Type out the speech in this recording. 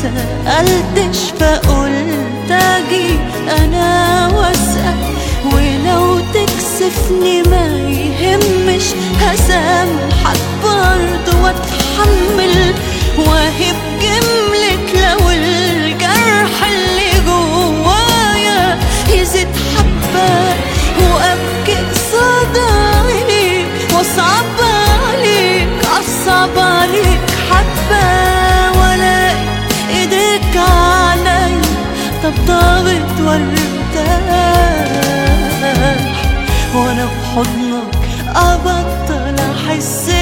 سألتش فقلت اجي انا واسأل ولو تكسفني ما يهمش هسامحك برضه واتحمل واهب جملك لو الجرح اللي جوايا يزيد حبة وابكي قصاد عينيك واصعب عليك اصعب عليك حبة ولا ايديك عليا طبطبت وارتاح وانا في حضنك ابطل احس